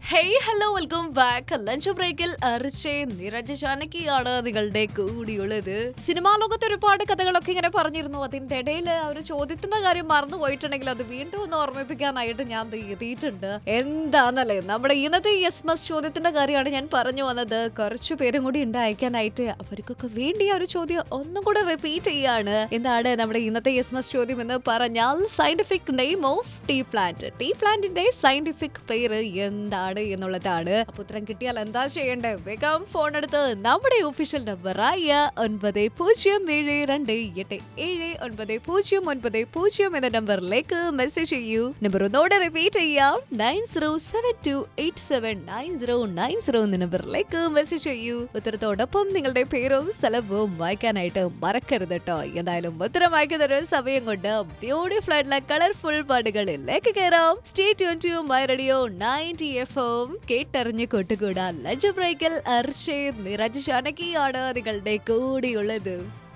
hey hello welcome back lunch ബ്രേക്കിൽ അർച്ചേ നിരജ ജാനകിയാണ് നിങ്ങളുടെ കൂടിയുള്ളത് സിനിമാ ലോകത്ത് ഒരുപാട് കഥകളൊക്കെ ഇങ്ങനെ പറഞ്ഞിരുന്നു അതിന്റെ ഇടയിൽ ഒരു ചോദ്യത്തിന്റെ കാര്യം മറന്നു പോയിട്ടുണ്ടെങ്കിൽ അത് വീണ്ടും ഒന്ന് ഓർമ്മിപ്പിക്കാനായിട്ട് ഞാൻ ദേ എത്തിയിട്ടുണ്ട് എന്താന്നല്ലേ നമ്മുടെ ഇന്നത്തെ യെസ് മസ് ചോദ്യത്തിന്റെ കാര്യമാണ് ഞാൻ പറഞ്ഞു വന്നത് കുറച്ചു പേരും കൂടി ഉണ്ട് അയക്കാനായിട്ട് അവർക്കൊക്കെ വേണ്ടി ആ ഒരു ചോദ്യം ഒന്നും കൂടെ റിപ്പീറ്റ് ചെയ്യാണ് എന്താണ് നമ്മുടെ ഇന്നത്തെ യെസ് മസ് ചോദ്യം എന്ന് പറഞ്ഞാൽ scientific name of tea plant tea പ്ലാന്റിന്റെ സയന്റിഫിക് പേര് എന്താണ് എന്നുള്ളതാണ് അപ്പൊ ഉത്തരം കിട്ടിയാൽ എന്താ ചെയ്യേണ്ടത് വേഗം ഫോൺ എടുത്ത് നമ്മുടെ ഒഫീഷ്യൽ നമ്പറായ ഒൻപത് പൂജ്യം ഏഴ് രണ്ട് എട്ട് ഏഴ് ഒൻപത് പൂജ്യം ഒൻപത് പൂജ്യം എന്ന നമ്പറിലേക്ക് മെസ്സേജ് ചെയ്യൂ നമ്പർ ഒന്നോടെ റിപ്പീറ്റ് ചെയ്യാം nine zero seven two eight seven nine zero nine zero എന്ന നമ്പറിലേക്ക് മെസ്സേജ് ചെയ്യൂ ഉത്തരത്തോടൊപ്പം നിങ്ങളുടെ പേരും സ്ഥലവും വായിക്കാനായിട്ട് മറക്കരുത് കേട്ടോ എന്തായാലും ഉത്തരം വായിക്കുന്ന ഒരു സമയം കൊണ്ട് ബ്യൂട്ടിഫുൾ ആയിട്ടുള്ള കളർഫുൾ പാട്ടുകളിലേക്ക് കയറാം stay tune to my radio ninety F M കേട്ടറിഞ്ഞ് കൊട്ടുകൂടാ ലഞ്ച് ബ്രേക്കിൽ അർഷേ നിരജ് ജാനകിയാണ് നിങ്ങളുടെ കൂടെയുള്ളത്